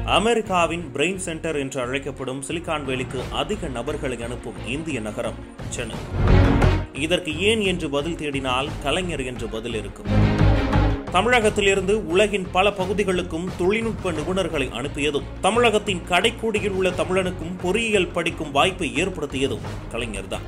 அமெரிக்காவின் brain centre என்று அழைக்கப்படும் சிலிகான் வேலிக்கு அதிக நபர்களை அனுப்பும் இந்திய நகரம் சென்னை இதற்கு ஏன் என்று பதில் தேடினால் கலைஞர் என்று பதில் இருக்கும் தமிழகத்திலிருந்து உலகின் பல பகுதிகளுக்கும் தொழில்நுட்ப நிபுணர்களை அனுப்பியதும் தமிழகத்தின் கடைக்கோடியில் உள்ள தமிழனுக்கும் பொறியியல் படிக்கும் வாய்ப்பை ஏற்படுத்தியதும் கலைஞர்தான்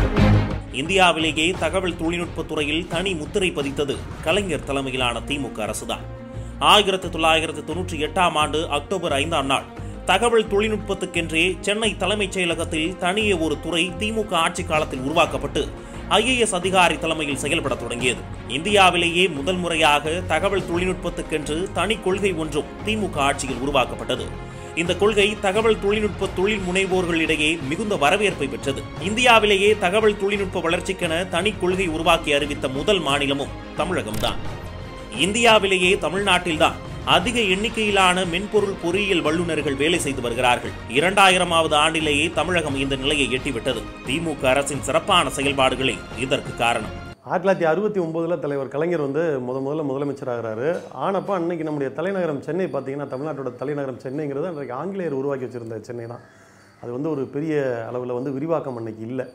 இந்தியாவிலேயே தகவல் தொழில்நுட்பத் துறையில் தனி முத்திரை பதித்தது கலைஞர் தலைமையிலான திமுக அரசுதான் ஆயிரத்தி தொள்ளாயிரத்து தொன்னூற்றி எட்டாம் ஆண்டு அக்டோபர் ஐந்தாம் நாள் தகவல் தொழில்நுட்பத்துக்கென்றே சென்னை தலைமைச் செயலகத்தில் தனியே ஒரு துறை திமுக ஆட்சி காலத்தில் உருவாக்கப்பட்டு ஐஏஎஸ் அதிகாரி தலைமையில் செயல்பட தொடங்கியது இந்தியாவிலேயே முதல் முறையாக தகவல் தொழில்நுட்பத்துக்கென்று தனி கொள்கை ஒன்றும் திமுக ஆட்சியில் உருவாக்கப்பட்டது இந்த கொள்கை தகவல் தொழில்நுட்ப தொழில் முனைவோர்களிடையே மிகுந்த வரவேற்பை பெற்றது இந்தியாவிலேயே தகவல் தொழில்நுட்ப வளர்ச்சிக்கென தனி கொள்கை உருவாக்கி அறிவித்த முதல் மாநிலமும் தமிழகம்தான் இந்தியாவிலேயே தமிழ்நாட்டில்தான் அதிக எண்ணிக்கையிலான மென்பொருள் பொறியியல் வல்லுநர்கள் வேலை செய்து வருகிறார்கள் இரண்டாயிரமாவது ஆண்டிலேயே தமிழகம் இந்த நிலையை எட்டிவிட்டது திமுக அரசின் சிறப்பான செயல்பாடுகளே இதற்கு காரணம் ஆயிரத்தி தொள்ளாயிரத்தி அறுபத்தி ஒம்போதில் தலைவர் கலைஞர் வந்து முத முதல்ல முதலமைச்சராகிறாரு ஆனப்போ அன்னைக்கு நம்முடைய தலைநகரம் சென்னை பார்த்தீங்கன்னா தமிழ்நாட்டோட தலைநகரம் சென்னைங்கிறது அன்றைக்கு ஆங்கிலேயர் உருவாக்கி வச்சிருந்த சென்னை தான் அது வந்து ஒரு பெரிய அளவில் வந்து விரிவாக்கம் அன்னைக்கு இல்லை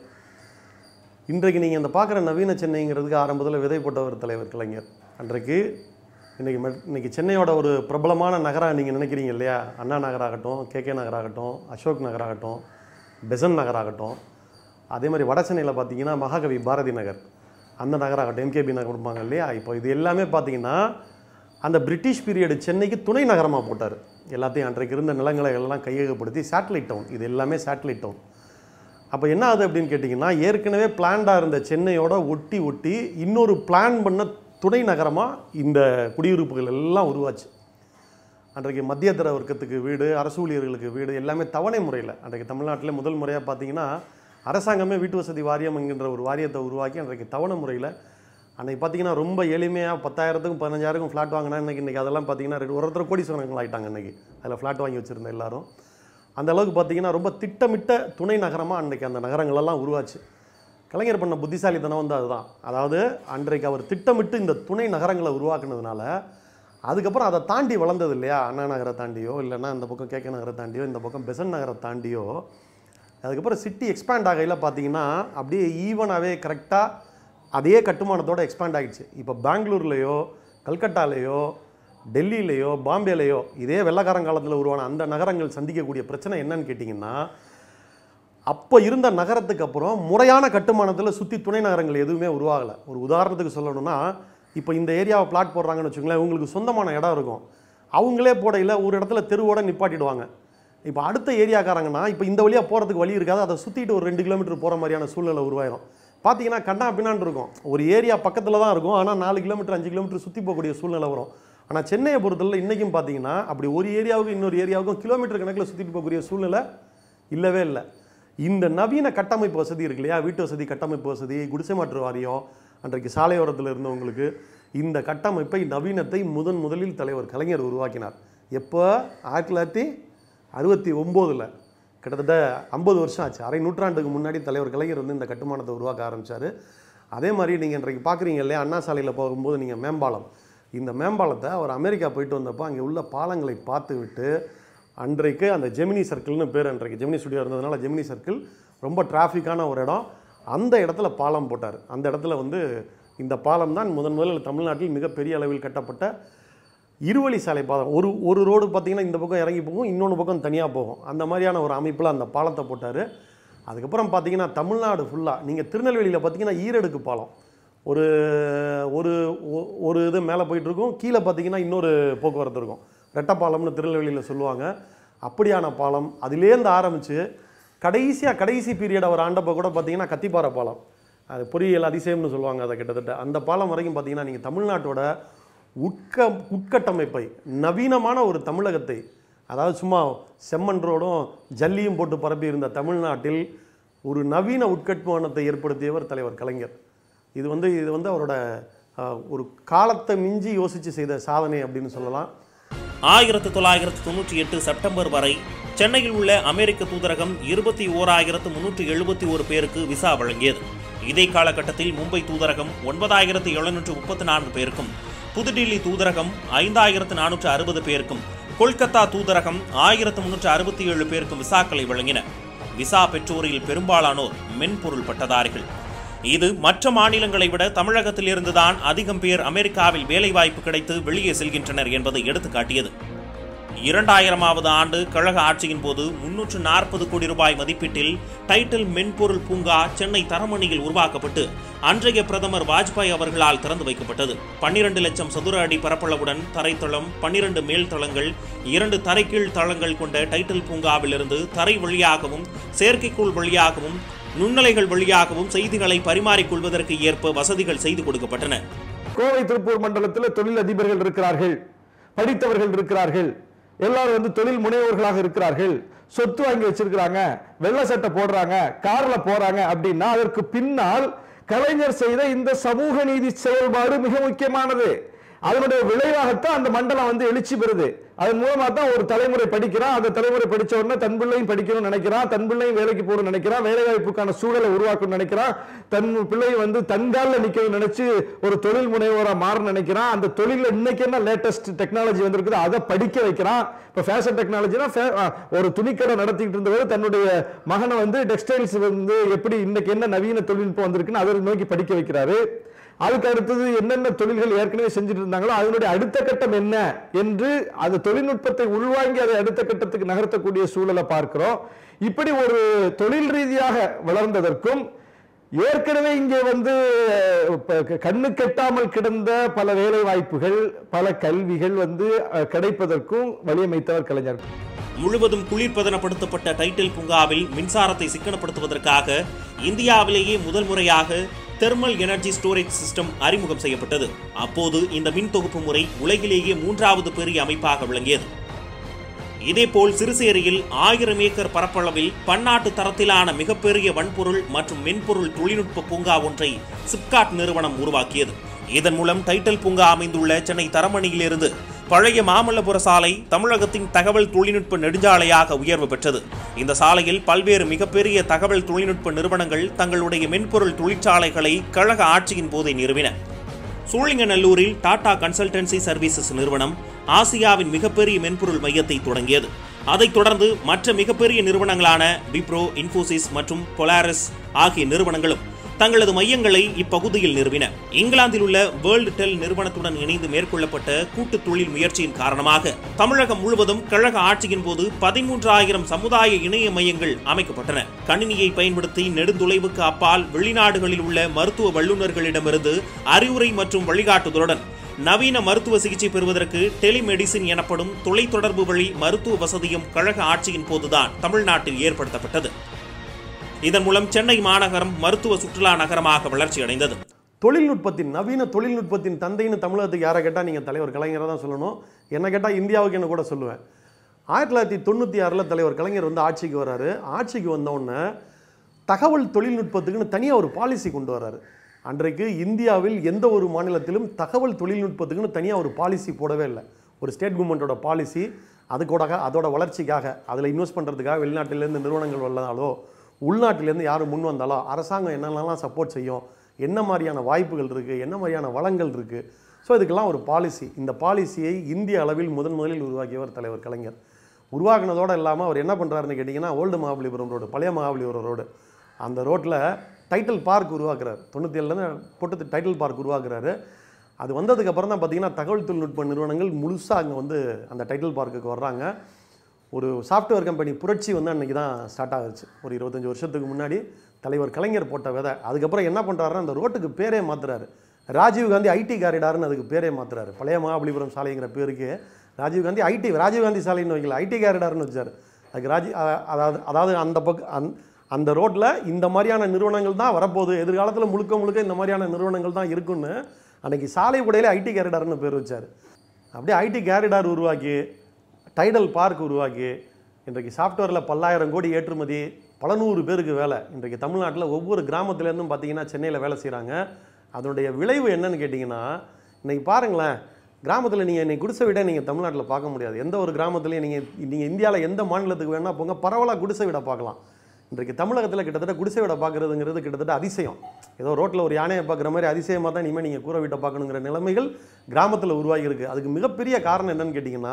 இன்றைக்கு நீங்கள் இந்த பார்க்குற நவீன சென்னைங்கிறதுக்கு ஆரம்பத்தில் விதை போட்டவர் தலைவர் கலைஞர் அன்றைக்கு இன்றைக்கி மெட் இன்றைக்கி சென்னையோட ஒரு பிரபலமான நகராக நீங்கள் நினைக்கிறீங்க இல்லையா அண்ணா நகராகட்டும் கேகே நகராகட்டும் அசோக் நகராகட்டும் பெசன் நகராகட்டும் அதே மாதிரி வட சென்னையில் பார்த்தீங்கன்னா மகாகவி பாரதி நகர் அந்த நகராகட்டும் எம்கேபி நகர் கொடுப்பாங்க இல்லையா இப்போ இது எல்லாமே பார்த்தீங்கன்னா அந்த பிரிட்டிஷ் பீரியடு சென்னைக்கு துணை நகரமாக போட்டார் எல்லாத்தையும் அன்றைக்கு இருந்த நிலங்களை எல்லாம் கையகப்படுத்தி சேட்டலைட் டவுன் இது எல்லாமே சேட்டலைட் டவுன் அப்போ என்ன ஆகுது அப்படின்னு கேட்டிங்கன்னா ஏற்கனவே பிளான்டாக இருந்த சென்னையோட ஒட்டி ஒட்டி இன்னொரு பிளான் பண்ண துணை நகரமாக இந்த குடியிருப்புகள் எல்லாம் உருவாச்சு அன்றைக்கு மத்தியதர வர்க்கத்துக்கு வீடு அரசு ஊழியர்களுக்கு வீடு எல்லாமே தவணை முறையில் அன்றைக்கு தமிழ்நாட்டில் முதல் முறையாக பார்த்தீங்கன்னா அரசாங்கமே வீட்டு வசதி வாரியம் என்கின்ற ஒரு வாரியத்தை உருவாக்கி அன்றைக்கு தவணை முறையில் அன்றைக்கி பார்த்தீங்கன்னா ரொம்ப எளிமையாக பத்தாயிரத்துக்கும் பதினஞ்சாயிரக்கும் ஃப்ளாட் வாங்கினா இன்னைக்கு இன்றைக்கி அதெல்லாம் பார்த்தீங்கன்னா ரெண்டு- ஒருத்தர் கோடீஸ்வரங்கள் ஆகிட்டாங்க அன்றைக்கி அதில் ஃப்ளாட் வாங்கி வச்சுருந்த எல்லாரும் அந்த அளவுக்கு பார்த்தீங்கன்னா ரொம்ப திட்டமிட்ட துணை நகரமாக அன்றைக்கி அந்த நகரங்களெல்லாம் உருவாச்சு கலைஞர் பண்ண புத்திசாலித்தனம் வந்து அதுதான் அதாவது அன்றைக்கு அவர் திட்டமிட்டு இந்த துணை நகரங்களை உருவாக்குனதுனால அதுக்கப்புறம் அதை தாண்டி வளர்ந்தது இல்லையா அண்ணா நகரை தாண்டியோ இல்லைன்னா இந்த பக்கம் கேகே நகரை தாண்டியோ இந்த பக்கம் பெசன் நகரை தாண்டியோ அதுக்கப்புறம் சிட்டி எக்ஸ்பேண்ட் ஆகையில் பார்த்தீங்கன்னா அப்படியே ஈவனாகவே கரெக்டாக அதே கட்டுமானத்தோட எக்ஸ்பேண்ட் ஆகிடுச்சு இப்போ பெங்களூர்லேயோ கல்கட்டாலேயோ டெல்லியிலேயோ பாம்பேலேயோ இதே வெள்ளக்காரன் காலத்தில் உருவான அந்த நகரங்கள் சந்திக்கக்கூடிய பிரச்சனை என்னன்னு கேட்டிங்கன்னா அப்போ இருந்த நகரத்துக்கு அப்புறம் முறையான கட்டுமானத்தில் சுற்றி துணை நகரங்கள் எதுவுமே உருவாகலை ஒரு உதாரணத்துக்கு சொல்லணும்னா இப்போ இந்த ஏரியாவை பிளாட் போடுறாங்கன்னு வச்சுங்களேன் உங்களுக்கு சொந்தமான இடம் இருக்கும் அவங்களே போடையில் ஒரு இடத்துல தெருவோட நிப்பாட்டிடுவாங்க இப்போ அடுத்த ஏரியாக்காரங்கன்னா இப்போ இந்த வழியாக போகிறதுக்கு வழி இருக்காது அதை சுற்றிட்டு ஒரு ரெண்டு கிலோமீட்டர் போகிற மாதிரியான சூழ்நிலை உருவாயிரும் பார்த்தீங்கன்னா கண்ணா பின்னான்னு இருக்கும் ஒரு ஏரியா பக்கத்தில் தான் இருக்கும் ஆனால் நாலு கிலோமீட்டர் அஞ்சு கிலோமீட்டர் சுற்றி போகக்கூடிய சூழ்நிலை வரும் ஆனால் சென்னையை பொறுத்தவரை இன்றைக்கும் பார்த்தீங்கன்னா அப்படி ஒரு ஏரியாவுக்கும் இன்னொரு ஏரியாவுக்கும் கிலோமீட்டர் கணக்கில் சுற்றிட்டு போகக்கூடிய சூழ்நிலை இல்லவே இல்லை இந்த நவீன கட்டமைப்பு வசதி இருக்கு இல்லையா வீட்டு வசதி கட்டமைப்பு வசதி குடிசை மாற்று வாரியம் அன்றைக்கு சாலையோரத்தில் இருந்தவங்களுக்கு இந்த கட்டமைப்பை நவீனத்தை முதன் முதலில் தலைவர் கலைஞர் உருவாக்கினார் எப்போ ஆயிரத்தி தொள்ளாயிரத்தி அறுபத்தி ஒம்போதில் கிட்டத்தட்ட ஐம்பது வருஷம் ஆச்சு அரை நூற்றாண்டுக்கு முன்னாடி தலைவர் கலைஞர் வந்து இந்த கட்டுமானத்தை உருவாக்க ஆரம்பித்தார் அதே மாதிரி நீங்கள் இன்றைக்கு பார்க்குறீங்க இல்லையா அண்ணா சாலையில் போகும்போது நீங்கள் மேம்பாலம் இந்த மேம்பாலத்தை அவர் அமெரிக்கா போயிட்டு வந்தப்போ அங்கே உள்ள பாலங்களை பார்த்து விட்டு அன்றைக்கு அந்த ஜெமினி சர்க்கிள்னு பேர் அன்றைக்கு ஜெமினி ஸ்டுடியோ இருந்ததுனால ஜெமினி சர்க்கிள் ரொம்ப டிராஃபிக்கான ஒரு இடம் அந்த இடத்துல பாலம் போட்டார் அந்த இடத்துல வந்து இந்த பாலம் தான் முதன் முதலில் தமிழ்நாட்டில் மிகப்பெரிய அளவில் கட்டப்பட்ட இருவழி சாலை பாலம் ஒரு ஒரு ரோடு பார்த்தீங்கன்னா இந்த பக்கம் இறங்கி போகும் இன்னொன்று பக்கம் தனியாக போகும் அந்த மாதிரியான ஒரு அமைப்பில் அந்த பாலத்தை போட்டார் அதுக்கப்புறம் பார்த்தீங்கன்னா தமிழ்நாடு ஃபுல்லாக நீங்கள் திருநெல்வேலியில் பார்த்தீங்கன்னா ஈரடுக்கு பாலம் ஒரு ஒரு ஒ- ஒரு இது மேலே போயிட்டுருக்கும் கீழே பார்த்தீங்கன்னா இன்னொரு போக்குவரத்து இருக்கும் ரெட்டப்பாலம்னு திருநெல்வேலியில் சொல்லுவாங்க அப்படியான பாலம் அதுலேருந்து ஆரம்பித்து கடைசியாக கடைசி பீரியட் அவர் ஆண்டப்போ கூட பார்த்தீங்கன்னா கத்திப்பாறை பாலம் அது பொறியியல் அதிசயம்னு சொல்லுவாங்க அதை கிட்டத்தட்ட அந்த பாலம் வரைக்கும் பார்த்தீங்கன்னா நீங்கள் தமிழ்நாட்டோட உட்க உட்கட்டமைப்பை நவீனமான ஒரு தமிழகத்தை அதாவது சும்மா செம்மண் ரோடும் ஜல்லியும் போட்டு பரப்பி இருந்த தமிழ்நாட்டில் ஒரு நவீன உட்கட்டுமானத்தை ஏற்படுத்தியவர் தலைவர் கலைஞர் இது வந்து இது வந்து அவரோட அஹ், ஒரு காலத்தை மிஞ்சி யோசித்து செய்த சாதனை அப்படின்னு சொல்லலாம் ஆயிரத்து தொள்ளாயிரத்து தொன்னூற்றி எட்டு செப்டம்பர் வரை சென்னையில் உள்ள அமெரிக்க தூதரகம் இருபத்தி ஓராயிரத்து முன்னூற்றி எழுபத்தி ஒரு பேருக்கு விசா வழங்கியது இதே காலகட்டத்தில் மும்பை தூதரகம் ஒன்பதாயிரத்து எழுநூற்று முப்பத்தி நான்கு பேருக்கும் புதுடில்லி தூதரகம் ஐந்தாயிரத்து நானூற்று அறுபது பேருக்கும் கொல்கத்தா தூதரகம் ஆயிரத்து முன்னூற்று அறுபத்தி ஏழு பேருக்கு விசாக்களை வழங்கின விசா பெற்றோரில் பெரும்பாலானோர் மென்பொருள் பட்டதாரிகள் இது மற்ற மாநிலங்களை விட தமிழகத்தில் இருந்துதான் அதிகம் பேர் அமெரிக்காவில் வேலைவாய்ப்பு கிடைத்து வெளியே செல்கின்றனர் என்பதை எடுத்துக்காட்டியது இரண்டாயிரமாவது ஆண்டு கழக ஆட்சியின் போது முன்னூற்று நாற்பது கோடி ரூபாய் மதிப்பீட்டில் டைட்டில் மென்பொருள் பூங்கா சென்னை தரமணியில் உருவாக்கப்பட்டு அன்றைய பிரதமர் வாஜ்பாய் அவர்களால் திறந்து வைக்கப்பட்டது பன்னிரண்டு லட்சம் சதுர அடி பரப்பளவுடன் தரைத்தளம் பன்னிரண்டு மேல் தளங்கள் இரண்டு தரைக்கீழ் தளங்கள் கொண்ட டைட்டில் பூங்காவிலிருந்து தரை வழியாகவும் செயற்கைக்கோள் வழியாகவும் நுண்ணலைகள் வழியாகவும் செய்திகளை பரிமாறிக்கொள்வதற்கு ஏற்ப வசதிகள் செய்து கொடுக்கப்பட்டன கோவை திருப்பூர் மண்டலத்தில் தொழில் அதிபர்கள் இருக்கிறார்கள் படித்தவர்கள் இருக்கிறார்கள் எல்லாரும் வந்து தொழில் முனைவோர்களாக இருக்கிறார்கள் சொத்து வாங்கி வச்சிருக்கிறாங்க வெள்ளை சட்டை போடுறாங்க கார்ல போறாங்க அப்படின்னா அதற்கு பின்னால் கலைஞர் செய்த இந்த சமூக நீதி செயல்பாடு மிக முக்கியமானது அதனுடைய விளைவாகத்தான் அந்த மண்டலம் வந்து எழுச்சி பெறுது அதன் மூலமா தான் ஒரு தலைமுறை படிக்கிறான் அந்த தலைமுறை படிச்ச உடனே தன் பிள்ளையும் படிக்கணும்னு நினைக்கிறான் தன் பிள்ளையும் வேலைக்கு போகணும்னு நினைக்கிறான் வேலை வாய்ப்புக்கான சூழலை உருவாக்கணும்னு நினைக்கிறான் தன் பிள்ளையும் வந்து தன் காலில் நிற்கணும்னு நினைச்சு ஒரு தொழில் முனைவோரா மாற நினைக்கிறான் அந்த தொழில இன்னைக்கு என்ன லேட்டஸ்ட் டெக்னாலஜி வந்திருக்குது அதை படிக்க வைக்கிறான் இப்போ ஃபேஷன் டெக்னாலஜினா ஒரு துணிக்கடை நடத்திக்கிட்டு இருந்தவர் தன்னுடைய மகனை வந்து டெக்ஸ்டைல்ஸ் வந்து எப்படி இன்னைக்கு என்ன நவீன தொழில்நுட்பம் வந்திருக்குன்னு அதை நோக்கி படிக்க வைக்கிறாரு அதுக்கு அடுத்தது என்னென்ன தொழில்கள் ஏற்கனவே செஞ்சுட்டு இருந்தாங்களோ அதனுடைய அடுத்த கட்டம் என்ன என்று அது தொழில்நுட்பத்தை உள்வாங்கி அதை அடுத்த கட்டத்துக்கு நகர்த்தக்கூடிய சூழலை பார்க்கிறோம் இப்படி ஒரு தொழில் ரீதியாக வளர்ந்ததற்கும் ஏற்கனவே இங்கே வந்து ப- க- கண்ணு கெட்டாமல் கிடந்த பல வேலை வாய்ப்புகள் பல கல்விகள் வந்து அஹ், கிடைப்பதற்கும் வழியமைத்தவர் கலைஞர் முழுவதும் குளிர்பதனப்படுத்தப்பட்ட டைட்டில் பூங்காவில் மின்சாரத்தை சிக்கனப்படுத்துவதற்காக இந்தியாவிலேயே முதல் முறையாக தெர்மல் எனர்ஜி ஸ்டோரேஜ் சிஸ்டம் அறிமுகம் செய்யப்பட்டது அப்போது இந்த மின் தொகுப்பு முறை உலகிலேயே மூன்றாவது பெரிய அமைப்பாக விளங்கியது இதேபோல் சிறுசேரியில் ஆயிரம் ஏக்கர் பரப்பளவில் பன்னாட்டு தரத்திலான மிகப்பெரிய வன்பொருள் மற்றும் மென்பொருள் தொழில்நுட்ப பூங்கா ஒன்றை சிப்காட் நிறுவனம் உருவாக்கியது இதன் மூலம் டைட்டில் பூங்கா அமைந்துள்ள சென்னை தரமணியிலிருந்து பழைய மாமல்லபுர சாலை தமிழகத்தின் தகவல் தொழில்நுட்ப நெடுஞ்சாலையாக உயர்வு பெற்றது இந்த சாலையில் பல்வேறு மிகப்பெரிய தகவல் தொழில்நுட்ப நிறுவனங்கள் தங்களுடைய மென்பொருள் தொழிற்சாலைகளை கழக ஆட்சியின் போதே நிறுவின சூழிங்கநல்லூரில் டாடா கன்சல்டன்சி சர்வீசஸ் நிறுவனம் ஆசியாவின் மிகப்பெரிய மென்பொருள் மையத்தை தொடங்கியது அதைத் தொடர்ந்து மற்ற மிகப்பெரிய நிறுவனங்களான விப்ரோ இன்ஃபோசிஸ் மற்றும் பொலாரிஸ் ஆகிய நிறுவனங்களும் தங்களது மையங்களை இப்பகுதியில் நிறுவின இங்கிலாந்தில் உள்ள வேர்ல்டு டெல் நிறுவனத்துடன் இணைந்து மேற்கொள்ளப்பட்ட கூட்டு தொழில் முயற்சியின் காரணமாக தமிழகம் முழுவதும் கழக ஆட்சியின் போது பதிமூன்றாயிரம் சமுதாய இணைய மையங்கள் அமைக்கப்பட்டன கணினியை பயன்படுத்தி நெடுந்தொலைவுக்கு அப்பால் வெளிநாடுகளில் உள்ள மருத்துவ வல்லுநர்களிடமிருந்து அறிவுரை மற்றும் வழிகாட்டுதலுடன் நவீன மருத்துவ சிகிச்சை பெறுவதற்கு டெலிமெடிசின் எனப்படும் தொலைத்தொடர்பு வழி மருத்துவ வசதியும் கழக ஆட்சியின் போதுதான் தமிழ்நாட்டில் ஏற்படுத்தப்பட்டது இதன் மூலம் சென்னை மாநகரம் மருத்துவ சுற்றுலா நகரமாக வளர்ச்சி அடைந்தது தொழில்நுட்பத்தின் நவீன தொழில்நுட்பத்தின் தந்தைன்னு தமிழகத்துக்கு யாரை கேட்டால் நீங்கள் தலைவர் கலைஞரை தான் சொல்லணும் என்ன கேட்டால் இந்தியாவுக்கு என்ன கூட சொல்லுவேன் ஆயிரத்தி தொள்ளாயிரத்தி தொண்ணூற்றி ஆறில் தலைவர் கலைஞர் வந்து ஆட்சிக்கு வராரு ஆட்சிக்கு வந்தவுடனே தகவல் தொழில்நுட்பத்துக்குன்னு தனியாக ஒரு பாலிசி கொண்டு வராரு அன்றைக்கு இந்தியாவில் எந்த ஒரு மாநிலத்திலும் தகவல் தொழில்நுட்பத்துக்குன்னு தனியாக ஒரு பாலிசி போடவே இல்லை ஒரு ஸ்டேட் கவர்மெண்ட்டோட பாலிசி அதுக்கூட அதோட வளர்ச்சிக்காக அதில் இன்வெஸ்ட் பண்ணுறதுக்காக வெளிநாட்டிலேருந்து நிறுவனங்கள் வந்தாலோ உள்நாட்டிலேருந்து யாரும் முன் வந்தாலோ அரசாங்கம் என்னென்னலாம் சப்போர்ட் செய்யும் என்ன மாதிரியான வாய்ப்புகள் இருக்குது என்ன மாதிரியான வளங்கள் இருக்குது ஸோ இதுக்கெல்லாம் ஒரு பாலிசி இந்த பாலிசியை இந்திய அளவில் முதன் முதலில் உருவாக்கியவர் தலைவர் கலைஞர் உருவாக்குனதோடு இல்லாமல் அவர் என்ன பண்ணுறாருன்னு கேட்டிங்கன்னா ஓல்டு மகாபலிபுரம் ரோடு பழைய மகாபலிபுரம் ரோடு அந்த ரோட்டில் டைட்டில் பார்க் உருவாக்குறாரு தொண்ணூற்றி ஏழுலேருந்து போட்டு டைட்டில் பார்க் உருவாக்குறாரு அது வந்ததுக்கு அப்புறம் தான் பார்த்தீங்கன்னா தகவல் தொழில்நுட்ப நிறுவனங்கள் முழுசாக அங்கே வந்து அந்த டைட்டில் பார்க்குக்கு வர்றாங்க ஒரு சாஃப்ட்வேர் கம்பெனி புரட்சி வந்து அன்றைக்கி தான் ஸ்டார்ட் ஆகுச்சு ஒரு இருபத்தஞ்சி வருஷத்துக்கு முன்னாடி தலைவர் கலைஞர் போட்ட விதை அதுக்கப்புறம் என்ன பண்ணுறாருன்னா அந்த ரோட்டுக்கு பேரே மாத்துறாரு ராஜீவ் காந்தி ஐடி காரிடார்னு அதுக்கு பேரே மாத்துறாரு பழைய மகாபலிபுரம் சாலைங்கிற பேருக்கு ராஜீவ் காந்தி ஐடி ராஜீவ் காந்தி சாலைன்னு வைக்கல ஐடி காரிடார்னு வச்சார் அதுக்கு ராஜீவ் அ- அதாவது அதாவது அந்த பக்கம் அந் அந்த ரோட்டில் இந்த மாதிரியான நிறுவனங்கள் தான் வரப்போகுது எதிர்காலத்தில் முழுக்க முழுக்க இந்த மாதிரியான நிறுவனங்கள் தான் இருக்குன்னு அன்னைக்கு சாலை உடையில ஐடி கேரிடார்னு பேர் வச்சார் அப்படியே ஐடி கேரிடார் உருவாக்கி டைடல் பார்க் உருவாக்கி இன்றைக்கு சாஃப்ட்வேரில் பல்லாயிரம் கோடி ஏற்றுமதி பல நூறு பேருக்கு வேலை இன்றைக்கு தமிழ்நாட்டில் ஒவ்வொரு கிராமத்துலேருந்தும் பார்த்தீங்கன்னா சென்னையில் வேலை செய்கிறாங்க அதனுடைய விளைவு என்னன்னு கேட்டிங்கன்னா இன்னைக்கு பாருங்களேன் கிராமத்தில் நீங்கள் இன்னைக்கு குடிசை வீடை நீங்கள் தமிழ்நாட்டில் பார்க்க முடியாது எந்த ஒரு கிராமத்துலையும் நீங்கள் நீங்கள் இந்தியாவில் எந்த மாநிலத்துக்கு வேணால் போங்க பரவலாக குடிசை வீடை பார்க்கலாம் இன்றைக்கு தமிழகத்தில் கிட்டத்தட்ட குடிசை வீடை பார்க்குறதுங்கிறது கிட்டத்தட்ட அதிசயம் ஏதோ ரோட்டில் ஒரு யானையை பார்க்குற மாதிரி அதிசயமாக தான் இனிமேல் நீங்கள் கூரை வீட்டை பார்க்கணுங்கிற நிலைமைகள் கிராமத்தில் உருவாகி இருக்கு அதுக்கு மிகப்பெரிய காரணம் என்னன்னு கேட்டிங்கன்னா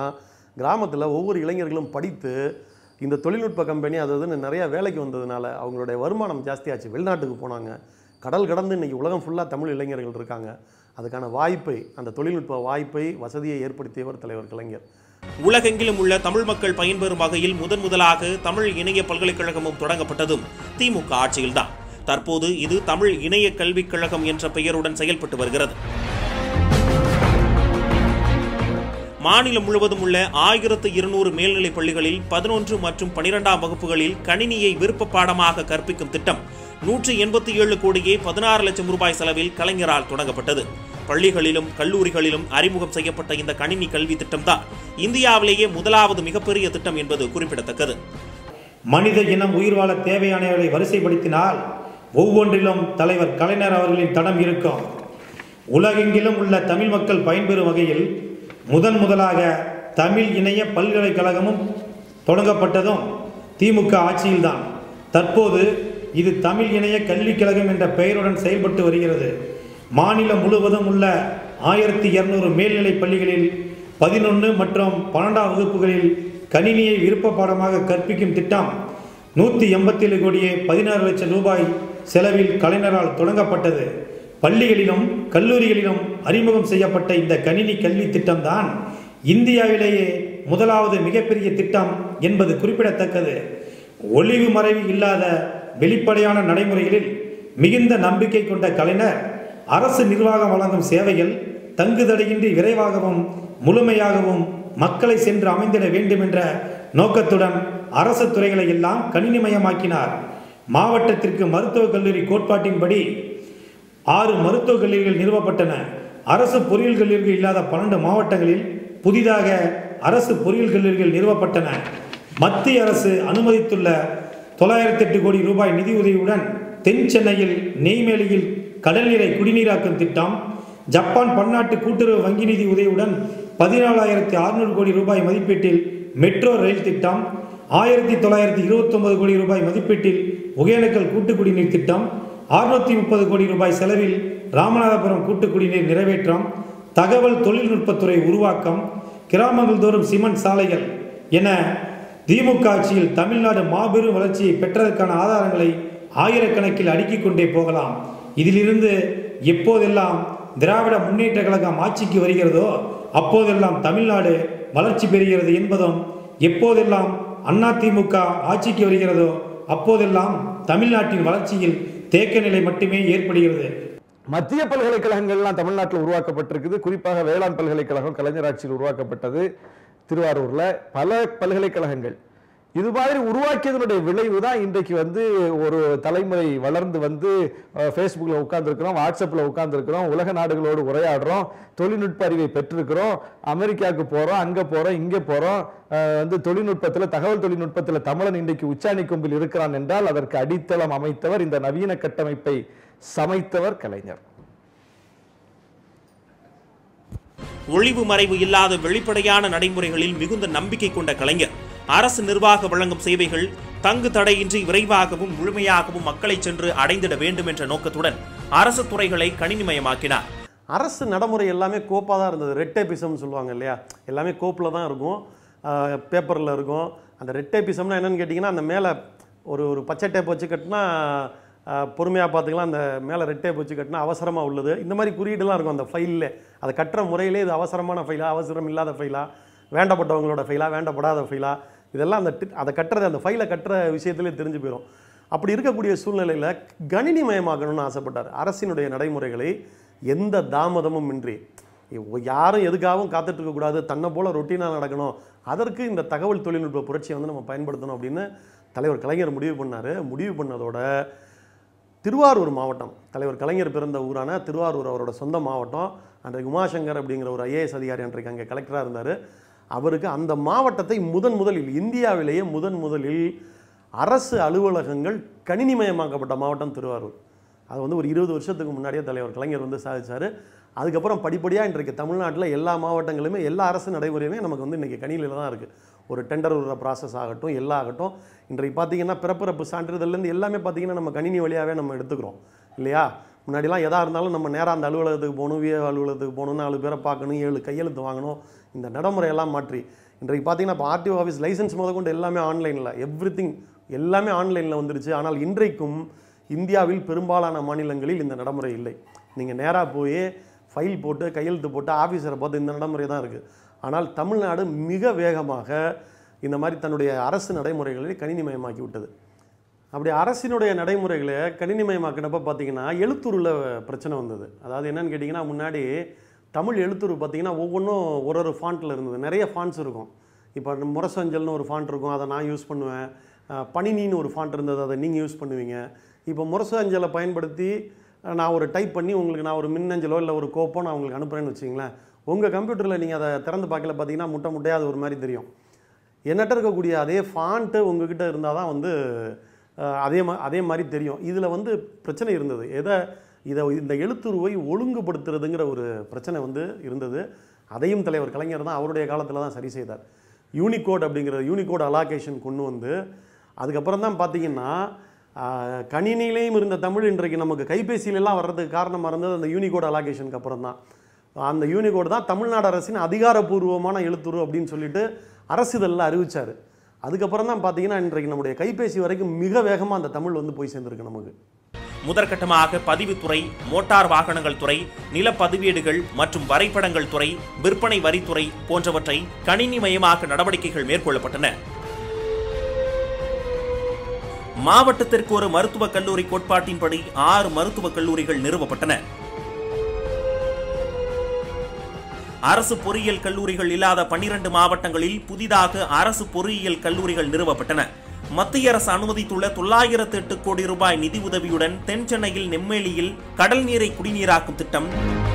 கிராமத்தில் ஒவ்வொரு இளைஞர்களும் படித்து இந்த தொழில்நுட்ப கம்பெனி அது இதுன்னு நிறைய வேலைக்கு வந்ததுனால அவங்களுடைய வருமானம் ஜாஸ்தியாச்சு வெளிநாட்டுக்கு போனாங்க கடல் கடந்து இன்னைக்கு உலகம் ஃபுல்லாக தமிழ் இளைஞர்கள் இருக்காங்க அதுக்கான வாய்ப்பை அந்த தொழில்நுட்ப வாய்ப்பை வசதியை ஏற்படுத்தியவர் தலைவர் கலைஞர் உலகெங்கிலும் உள்ள தமிழ் மக்கள் பயன்பெறும் வகையில் முதன் முதலாக தமிழ் இணைய பல்கலைக்கழகமும் தொடங்கப்பட்டதும் திமுக ஆட்சியில்தான் தற்போது இது தமிழ் இணைய கல்விக் கழகம் என்ற பெயருடன் செயல்பட்டு வருகிறது மாநிலம் முழுவதும் உள்ள ஆயிரத்து இருநூறு மேல்நிலைப் பள்ளிகளில் பதினொன்று மற்றும் பனிரெண்டாம் வகுப்புகளில் கணினியை விருப்ப பாடமாக கற்பிக்கும் திட்டம் நூற்றி எண்பத்தி ஏழு கோடியே பதினாறு லட்சம் ரூபாய் செலவில் கலைஞரால் தொடங்கப்பட்டது பள்ளிகளிலும் கல்லூரிகளிலும் அறிமுகம் செய்யப்பட்ட இந்த கணினி கல்வி திட்டம்தான் இந்தியாவிலேயே முதலாவது மிகப்பெரிய திட்டம் என்பது குறிப்பிடத்தக்கது மனித இனம் உயிர் வாழ தேவையானவர்களை வரிசைப்படுத்தினால் ஒவ்வொன்றிலும் தலைவர் கலைஞர் அவர்களின் தடம் இருக்கும் உலகெங்கிலும் உள்ள தமிழ் மக்கள் பயன்பெறும் வகையில் முதன் முதலாக தமிழ் இணைய பல்கலைக்கழகமும் தொடங்கப்பட்டதும் திமுக ஆட்சியில்தான் தற்போது இது தமிழ் இணைய கல்விக் கழகம் என்ற பெயருடன் செயல்பட்டு வருகிறது மாநிலம் முழுவதும் உள்ள ஆயிரத்தி இருநூறு மேல்நிலைப் பள்ளிகளில் பதினொன்று மற்றும் பன்னெண்டாம் வகுப்புகளில் கணினியை விருப்ப பாடமாக கற்பிக்கும் திட்டம் நூற்றி எண்பத்தேழு கோடியே பதினாறு லட்சம் ரூபாய் செலவில் கலைஞரால் தொடங்கப்பட்டது பள்ளிகளிலும் கல்லூரிகளிலும் அறிமுகம் செய்யப்பட்ட இந்த கணினி கல்வி திட்டம்தான் இந்தியாவிலேயே முதலாவது மிகப்பெரிய திட்டம் என்பது குறிப்பிடத்தக்கது ஒளிவு மறைவு இல்லாத வெளிப்படையான நடைமுறைகளில் மிகுந்த நம்பிக்கை கொண்ட கலைஞர் அரசு நிர்வாகம் வழங்கும் சேவைகள் தங்குதடையின்றி விரைவாகவும் முழுமையாகவும் மக்களை சென்று அமைந்திட வேண்டும் என்ற நோக்கத்துடன் அரசு துறைகளை எல்லாம் கணினிமயமாக்கினார் மாவட்டத்திற்கு மருத்துவக் கல்லூரி கோட்பாட்டின்படி ஆறு மருத்துவக் கல்லூரிகள் நிறுவப்பட்டன அரசு பொறியியல் கல்லூரிகள் இல்லாத பன்னெண்டு மாவட்டங்களில் புதிதாக அரசு பொறியியல் கல்லூரிகள் நிறுவப்பட்டன மத்திய அரசு அனுமதித்துள்ள தொள்ளாயிரத்தி எட்டு கோடி ரூபாய் நிதியுதவியுடன் தென் சென்னையில் நெய்வேலியில் கடல் நீரை குடிநீராக்கும் திட்டம் ஜப்பான் பன்னாட்டு கூட்டுறவு வங்கி நிதி உதவியுடன் பதினாலாயிரத்தி அறுநூறு கோடி ரூபாய் மதிப்பீட்டில் மெட்ரோ ரயில் திட்டம் ஆயிரத்தி தொள்ளாயிரத்தி இருபத்தொன்பது கோடி ரூபாய் மதிப்பீட்டில் ஒகேனக்கல் கூட்டு குடிநீர் திட்டம் அறுநூத்தி முப்பது கோடி ரூபாய் செலவில் ராமநாதபுரம் கூட்டு குடிநீர் நிறைவேற்றம் தகவல் தொழில்நுட்பத்துறை உருவாக்கம் கிராமங்கள் தோறும் சிமெண்ட் சாலைகள் என திமுக ஆட்சியில் தமிழ்நாடு மாபெரும் வளர்ச்சியை பெற்றதற்கான ஆதாரங்களை ஆயிரக்கணக்கில் அடுக்கிக் கொண்டே போகலாம் இதிலிருந்து எப்போதெல்லாம் திராவிட முன்னேற்ற கழகம் ஆட்சிக்கு வருகிறதோ அப்போதெல்லாம் தமிழ்நாடு வளர்ச்சி பெறுகிறது என்பதும் எப்போதெல்லாம் அதிமுக ஆட்சிக்கு வருகிறதோ அப்போதெல்லாம் தமிழ்நாட்டின் வளர்ச்சியில் தேக்க நிலை மட்டுமே ஏற்படுகிறது மத்திய பல்கலைக்கழகங்கள்லாம் தமிழ்நாட்டில் உருவாக்கப்பட்டிருக்குது குறிப்பாக வேளாண் பல்கலைக்கழகம் கலைஞர் ஆட்சியில் உருவாக்கப்பட்டது திருவாரூர்ல பல பல்கலைக்கழகங்கள் இது மாதிரி உருவாக்கியதனுடைய விளைவு தான் இன்றைக்கு வந்து ஒரு தலைமுறை வளர்ந்து வந்து ஃபேஸ்புக்கில் உட்காந்துருக்கிறோம் வாட்ஸ்அப்பில் உட்காந்துருக்கிறோம் உலக நாடுகளோடு உரையாடுறோம் தொழில்நுட்ப அறிவை பெற்றிருக்கிறோம் அமெரிக்காவுக்கு போகிறோம் அங்கே போகிறோம் இங்கே போகிறோம் வந்து தொழில்நுட்பத்தில் தகவல் தொழில்நுட்பத்தில் தமிழன் இன்றைக்கு உச்சாணி கொம்பில் இருக்கிறான் என்றால் அதற்கு அடித்தளம் அமைத்தவர் இந்த நவீன கட்டமைப்பை சமைத்தவர் கலைஞர் ஒளிவு மறைவு இல்லாத வெளிப்படையான நடைமுறைகளில் மிகுந்த நம்பிக்கை கொண்ட கலைஞர் அரசு நிர்வாக வழங்கும் சேவைகள் தங்கு தடையின்றி விரைவாகவும் முழுமையாகவும் மக்களை சென்று அடைந்திட வேண்டும் என்ற நோக்கத்துடன் அரசு துறைகளை கணினிமயமாக்கினார் அரசு நடைமுறை எல்லாமே கோப்பாக தான் இருந்தது ரெட்டேபிசம்னு சொல்லுவாங்க இல்லையா எல்லாமே கோப்பில் தான் இருக்கும் பேப்பரில் இருக்கும் அந்த ரெட்டேபிசம்னா என்னன்னு கேட்டிங்கன்னா அந்த மேலே ஒரு ஒரு பச்சை டேப் வச்சு கட்டினா பொறுமையாக பார்த்துக்கலாம் அந்த மேலே ரெட் டேப் வச்சு கட்டினா அவசரமாக உள்ளது இந்த மாதிரி குறியீடுலாம் இருக்கும் அந்த ஃபைலில் அதை கட்டுற முறையிலே இது அவசரமான ஃபைலா அவசரம் இல்லாத ஃபைலா வேண்டப்பட்டவங்களோட ஃபைலா வேண்டப்படாத ஃபைலா இதெல்லாம் அந்த டி- அதை கட்டுறது அந்த ஃபைலை கட்டுற விஷயத்திலே தெரிஞ்சு போயிடும் அப்படி இருக்கக்கூடிய சூழ்நிலையில் கணினிமயமாக்கணும்னு ஆசைப்பட்டார் அரசினுடைய நடைமுறைகளை எந்த தாமதமும் இன்றி இவ் யாரும் எதுக்காகவும் காத்துட்டு இருக்கக்கூடாது தன்னை போல ரொட்டீனாக நடக்கணும் அதற்கு இந்த தகவல் தொழில்நுட்ப புரட்சியை வந்து நம்ம பயன்படுத்தணும் அப்படின்னு தலைவர் கலைஞர் முடிவு பண்ணார் முடிவு பண்ணதோட திருவாரூர் மாவட்டம் தலைவர் கலைஞர் பிறந்த ஊரான திருவாரூர் அவரோட சொந்த மாவட்டம் அன்றைக்கு உமாசங்கர் அப்படிங்கிற ஒரு ஐஏஎஸ் அதிகாரி அன்றைக்கு அங்கே கலெக்டராக இருந்தார் அவருக்கு அந்த மாவட்டத்தை முதன் முதலில் இந்தியாவிலேயே முதன் முதலில் அரசு அலுவலகங்கள் கணினிமயமாக்கப்பட்ட மாவட்டம் திருவாரூர் அது வந்து ஒரு இருபது வருஷத்துக்கு முன்னாடியே தலைவர் கலைஞர் வந்து சாதிச்சார் அதுக்கப்புறம் படிப்படியாக இன்றைக்கு தமிழ்நாட்டில் எல்லா மாவட்டங்களுமே எல்லா அரசு நடைமுறையுமே நமக்கு வந்து இன்றைக்கி கணினியில் தான் இருக்குது ஒரு டெண்டர் விடுற ப்ராசஸ் ஆகட்டும் எல்லாம் ஆகட்டும் இன்றைக்கு பார்த்தீங்கன்னா பிறப்பிறப்பு சான்றிதழ்லேருந்து எல்லாமே பார்த்தீங்கன்னா நம்ம கணினி வழியாகவே நம்ம எடுத்துக்கிறோம் இல்லையா முன்னாடிலாம் எதாக இருந்தாலும் நம்ம நேராக அந்த அலுவலகத்துக்கு போகணும் விஏ அலுவலகத்துக்கு போகணும் நாலு பேரை பார்க்கணும் ஏழு கையெழுத்து வாங்கணும் இந்த நடைமுறையெல்லாம் மாற்றி இன்றைக்கு பார்த்தீங்கன்னா இப்போ ஆர்டிஓ ஆஃபீஸ் லைசன்ஸ் முத கொண்டு எல்லாமே ஆன்லைனில் எவ்ரி எல்லாமே ஆன்லைனில் வந்துருச்சு ஆனால் இன்றைக்கும் இந்தியாவில் பெரும்பாலான மாநிலங்களில் இந்த நடைமுறை இல்லை நீங்கள் நேராக போய் ஃபைல் போட்டு கையெழுத்து போட்டு ஆஃபீஸரை பார்த்து இந்த நடைமுறை தான் இருக்குது ஆனால் தமிழ்நாடு மிக வேகமாக இந்த மாதிரி தன்னுடைய அரசு நடைமுறைகளை கணினிமயமாக்கி விட்டது அப்படி அரசினுடைய நடைமுறைகளை கணினிமயமாக்கினப்ப பார்த்தீங்கன்னா எழுத்துருவில் பிரச்சனை வந்தது அதாவது என்னன்னு கேட்டிங்கன்னா முன்னாடி தமிழ் எழுத்துரு பார்த்தீங்கன்னா ஒவ்வொன்றும் ஒரு ஒரு ஃபாண்ட்டில் இருந்தது நிறைய ஃபாண்ட்ஸ் இருக்கும் இப்போ முரசஞ்சல்னு ஒரு ஃபாண்ட் இருக்கும் அதை நான் யூஸ் பண்ணுவேன் அஹ் பணினின்னு ஒரு ஃபாண்ட் இருந்தது அதை நீங்கள் யூஸ் பண்ணுவீங்க இப்போ முரசஞ்சலை பயன்படுத்தி அஹ் நான் ஒரு டைப் பண்ணி உங்களுக்கு நான் ஒரு மின்னஞ்சலோ இல்லை ஒரு கோப்போ நான் உங்களுக்கு அனுப்புகிறேன்னு வச்சிங்களேன் உங்கள் கம்ப்யூட்டரில் நீங்கள் அதை திறந்து பார்க்கல பார்த்தீங்கன்னா முட்டை முட்டையாக அது ஒரு மாதிரி தெரியும் என்னட்ட இருக்கக்கூடிய அதே ஃபாண்ட்டு உங்ககிட்ட இருந்தால் தான் வந்து அஹ், அதே மா அதே மாதிரி தெரியும் இதில் வந்து பிரச்சனை இருந்தது எதை இதை இந்த எழுத்துருவை ஒழுங்குபடுத்துறதுங்கிற ஒரு பிரச்சனை வந்து இருந்தது அதையும் தலைவர் கலைஞர் தான் அவருடைய காலத்தில் தான் சரி செய்தார் யூனிகோட் அப்படிங்கிற யூனிகோட் அலாகேஷன் கொண்டு வந்து அதுக்கப்புறம் தான் பார்த்தீங்கன்னா ஆஹ், கணினியிலையும் இருந்த தமிழ் இன்றைக்கு நமக்கு கைபேசியிலலாம் வர்றதுக்கு காரணமாக இருந்தது அந்த யூனிகோட் அலாகேஷனுக்கு அப்புறம் தான் அந்த யூனிகோடு தான் தமிழ்நாடு அரசின் அதிகாரப்பூர்வமான எழுத்துரு அப்படின்னு சொல்லிட்டு அரசிதழில் அறிவிச்சார் அதுக்கப்புறம் தான் பார்த்தீங்கன்னா இன்றைக்கு நம்முடைய கைபேசி வரைக்கும் மிக வேகமாக அந்த தமிழ் வந்து போய் சேர்ந்துருக்கு நமக்கு முதற்கட்டமாக பதிவுத்துறை மோட்டார் வாகனங்கள் துறை நிலப்பதிவேடுகள் மற்றும் வரைபடங்கள் துறை விற்பனை வரித்துறை போன்றவற்றை கணினிமயமாக்க நடவடிக்கைகள் மேற்கொள்ளப்பட்டன மாவட்டத்திற்கு ஒரு மருத்துவக் கல்லூரி கோட்பாட்டின்படி ஆறு மருத்துவக் கல்லூரிகள் நிறுவப்பட்டன அரசு பொறியியல் கல்லூரிகள் இல்லாத பன்னிரண்டு மாவட்டங்களில் புதிதாக அரசு பொறியியல் கல்லூரிகள் நிறுவப்பட்டன மத்திய அரசு அனுமதித்துள்ள தொள்ளாயிரத்து எட்டு கோடி ரூபாய் நிதி உதவியுடன் தென் சென்னையில் நெம்மேலியில் கடல் நீரை குடிநீராக்கும் திட்டம்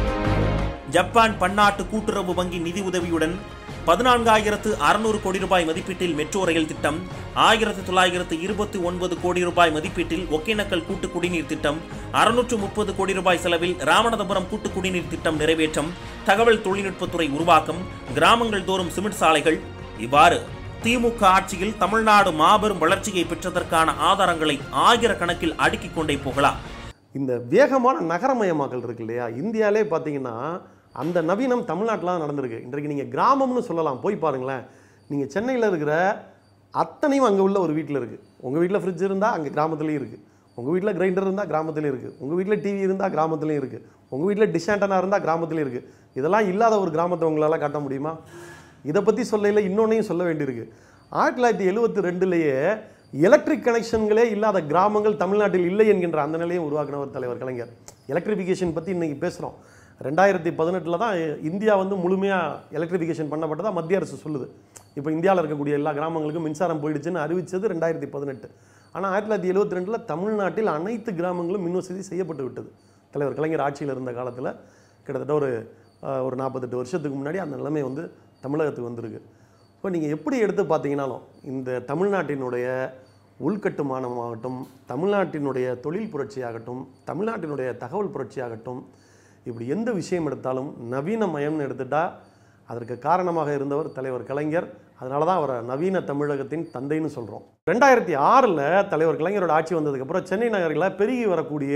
ஜப்பான் பன்னாட்டு கூட்டுறவு வங்கி நிதி உதவியுடன் பதினான்காயிரத்து அறுநூறு கோடி ரூபாய் மதிப்பீட்டில் மெட்ரோ ரயில் திட்டம் ஆயிரத்து தொள்ளாயிரத்து இருபத்தி ஒன்பது கோடி ரூபாய் மதிப்பீட்டில் ஒகேனக்கல் கூட்டு குடிநீர் திட்டம் அறுநூற்று முப்பது கோடி ரூபாய் செலவில் ராமநாதபுரம் கூட்டு குடிநீர் திட்டம் நிறைவேற்றம் தகவல் தொழில்நுட்பத்துறை உருவாக்கம் கிராமங்கள் தோறும் சிமெண்ட் சாலைகள் இவ்வாறு திமுக ஆட்சியில் தமிழ்நாடு மாபெரும் வளர்ச்சியை பெற்றதற்கான ஆதாரங்களை ஆயிரக்கணக்கில் அடுக்கிக் கொண்டே போகலாம் இந்த வேகமான நகரமயமாக்கல் இருக்கு இல்லையா இந்தியாவிலே பார்த்தீங்கன்னா அந்த நவீனம் தமிழ்நாட்டில் தான் நடந்திருக்கு இன்றைக்கு நீங்கள் கிராமம்னு சொல்லலாம் போய் பாருங்களேன் நீங்கள் சென்னையில் இருக்கிற அத்தனையும் அங்கே உள்ள ஒரு வீட்டில் இருக்குது உங்கள் வீட்டில் ஃப்ரிட்ஜ் இருந்தால் அங்கே கிராமத்துலேயும் இருக்குது உங்கள் வீட்டில் கிரைண்டர் இருந்தால் கிராமத்துலேயும் இருக்குது உங்கள் வீட்டில் டிவி இருந்தால் கிராமத்துலேயும் இருக்குது உங்கள் வீட்டில் டிஷ் ஆண்டனா இருந்தால் கிராமத்துலேயும் இருக்குது இதெல்லாம் இல்லாத ஒரு கிராமத்தை உங்களால் காட்ட முடியுமா இதை பற்றி சொல்லையில் இன்னொன்னையும் சொல்ல வேண்டியிருக்கு ஆயிரத்தி தொள்ளாயிரத்தி எழுபத்தி ரெண்டுலேயே எலக்ட்ரிக் கனெக்ஷன்களே இல்லாத கிராமங்கள் தமிழ்நாட்டில் இல்லை என்கின்ற அந்த நிலையை உருவாக்கினவர் தலைவர் கலைஞர் எலக்ட்ரிஃபிகேஷன் பற்றி இன்னைக்கு பேசுகிறோம் ரெண்டாயிரத்தி பதினெட்டில் தான் இந்தியா வந்து முழுமையாக எலக்ட்ரிஃபிகேஷன் பண்ணப்பட்டதா மத்திய அரசு சொல்லுது இப்போ இந்தியாவில் இருக்கக்கூடிய எல்லா கிராமங்களுக்கும் மின்சாரம் போயிடுச்சுன்னு அறிவிச்சது ரெண்டாயிரத்தி பதினெட்டு ஆனால் ஆயிரத்தி தொள்ளாயிரத்தி எழுபத்தி ரெண்டில் தமிழ்நாட்டில் அனைத்து கிராமங்களும் மின் வசதி செய்யப்பட்டு விட்டது தலைவர் கலைஞர் ஆட்சியில் இருந்த காலத்தில் கிட்டத்தட்ட ஒரு அஹ், ஒரு நாற்பத்தெட்டு வருஷத்துக்கு முன்னாடி அந்த நிலைமை வந்து தமிழகத்துக்கு வந்திருக்கு இப்போ நீங்கள் எப்படி எடுத்து பார்த்தீங்கன்னாலும் இந்த தமிழ்நாட்டினுடைய உள்கட்டுமானமாகட்டும் தமிழ்நாட்டினுடைய தொழில் புரட்சியாகட்டும் தமிழ்நாட்டினுடைய தகவல் புரட்சியாகட்டும் இப்படி எந்த விஷயம் எடுத்தாலும் நவீனமயம்னு எடுத்துட்டா அதற்கு காரணமாக இருந்தவர் தலைவர் கலைஞர் அதனால தான் அவரை நவீன தமிழகத்தின் தந்தைன்னு சொல்கிறோம் ரெண்டாயிரத்தி ஆறில் தலைவர் கலைஞரோட ஆட்சி வந்ததுக்கப்புறம் சென்னை நகரில் பெருகி வரக்கூடிய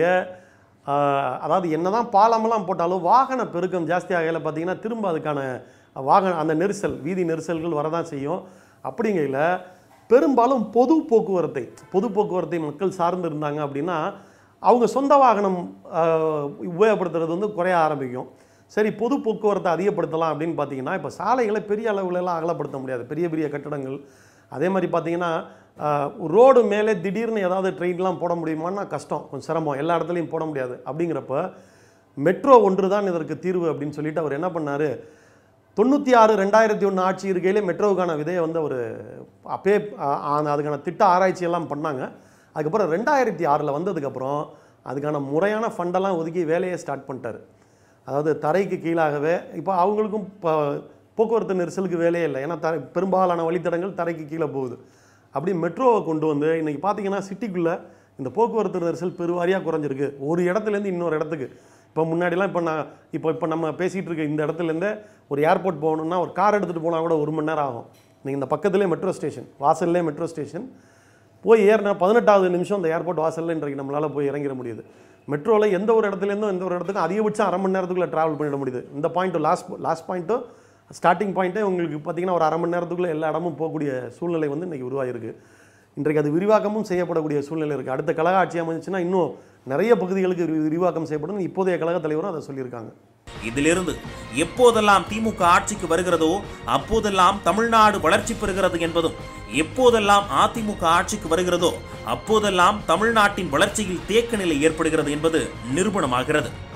ஆஹ், அதாவது என்னதான் பாலமெல்லாம் போட்டாலும் வாகன பெருக்கம் ஜாஸ்தியாகையில் பார்த்தீங்கன்னா திரும்ப அதுக்கான வாகன அந்த நெரிசல் வீதி நெரிசல்கள் வரதான் செய்யும் அப்படிங்கையில் பெரும்பாலும் பொது போக்குவரத்தை பொது போக்குவரத்தை மக்கள் சார்ந்து இருந்தாங்க அப்படின்னா அவங்க சொந்த வாகனம் ஆஹ், உபயோகப்படுத்துறது வந்து குறைய ஆரம்பிக்கும் சரி பொது போக்குவரத்தை அதிகப்படுத்தலாம் அப்படின்னு பார்த்தீங்கன்னா இப்போ சாலைகளை பெரிய அளவுல எல்லாம் அகலப்படுத்த முடியாது பெரிய பெரிய கட்டடங்கள் அதே மாதிரி பார்த்தீங்கன்னா ரோடு மேலே திடீர்னு ஏதாவது ட்ரெயின்லாம் போட முடியுமான்னா கஷ்டம் கொஞ்சம் சிரமம் எல்லா இடத்துலையும் போட முடியாது அப்படிங்கிறப்ப மெட்ரோ ஒன்று தான் இதற்கு தீர்வு அப்படின்னு சொல்லிட்டு அவர் என்ன பண்ணார் தொண்ணூற்றி ஆறு ரெண்டாயிரத்தி ஒன்று ஆட்சி இருக்கையிலே மெட்ரோவுக்கான விதையை வந்து அவர் அப்பே ஆ- ஆ- அதுக்கான திட்ட ஆராய்ச்சி எல்லாம் பண்ணாங்க அதுக்கப்புறம் ரெண்டாயிரத்தி ஆறில் வந்ததுக்கப்புறம் அதுக்கான முறையான ஃபண்டெல்லாம் ஒதுக்கி வேலையை ஸ்டார்ட் பண்ணிட்டாரு அதாவது தரைக்கு கீழாகவே இப்போ அவங்களுக்கும் இப்போ போக்குவரத்து நெரிசலுக்கு வேலையே இல்லை ஏன்னா தரை பெரும்பாலான வழித்தடங்கள் தரைக்கு கீழே போகுது அப்படி மெட்ரோவை கொண்டு வந்து இன்றைக்கி பார்த்தீங்கன்னா சிட்டிக்குள்ளே இந்த போக்குவரத்து நெரிசல் பெருவாரியாக குறைஞ்சிருக்கு ஒரு இடத்துலேருந்து இன்னொரு இடத்துக்கு இப்போ முன்னாடிலாம் இப்போ நான் இப்போ இப்போ நம்ம பேசிகிட்டு இருக்க இந்த இடத்துலேருந்தே ஒரு ஏர்போர்ட் போகணுன்னா ஒரு கார் எடுத்துகிட்டு போனால் கூட ஒரு மணி நேரம் ஆகும் நீங்கள் இந்த பக்கத்துலேயே மெட்ரோ ஸ்டேஷன் வாசல்லே மெட்ரோ ஸ்டேஷன் போய் ஏறினா பதினெட்டாவது நிமிஷம் அந்த ஏர்போர்ட் வாசல்ல இன்றைக்கு நம்மளால் போய் இறங்கிட முடியுது மெட்ரோவில் எந்த ஒரு இடத்துலேருந்தும் எந்த ஒரு இடத்துக்கும் அதிகபட்சம் அரை மணி நேரத்துக்குள்ளே ட்ராவல் பண்ணிட முடியுது இந்த பாயிண்ட்டு லாஸ்ட் லாஸ்ட் பாயிண்ட்டும் ஸ்டார்டிங் பாயிண்ட்டே உங்களுக்கு பார்த்தீங்கன்னா ஒரு அரை மணி நேரத்துக்குள்ளே எல்லா இடமும் போகக்கூடிய சூழ்நிலை வந்து இன்றைக்கி உருவாகிருக்கு இன்றைக்கு அது விரிவாக்கமும் செய்யப்படக்கூடிய சூழ்நிலை இருக்குது அடுத்த கழக ஆட்சி அமைஞ்சுன்னா இன்னும் நிறைய பகுதிகளுக்கு விரி- விரிவாக்கம் செய்யப்படும் இப்போதைய கழக தலைவரும் அதை சொல்லியிருக்காங்க இதிலிருந்து எப்போதெல்லாம் திமுக ஆட்சிக்கு வருகிறதோ அப்போதெல்லாம் தமிழ்நாடு வளர்ச்சி பெறுகிறது என்பதும் எப்போதெல்லாம் அதிமுக ஆட்சிக்கு வருகிறதோ அப்போதெல்லாம் தமிழ்நாட்டின் வளர்ச்சியில் தேக்க நிலை ஏற்படுகிறது என்பது நிரூபணமாகிறது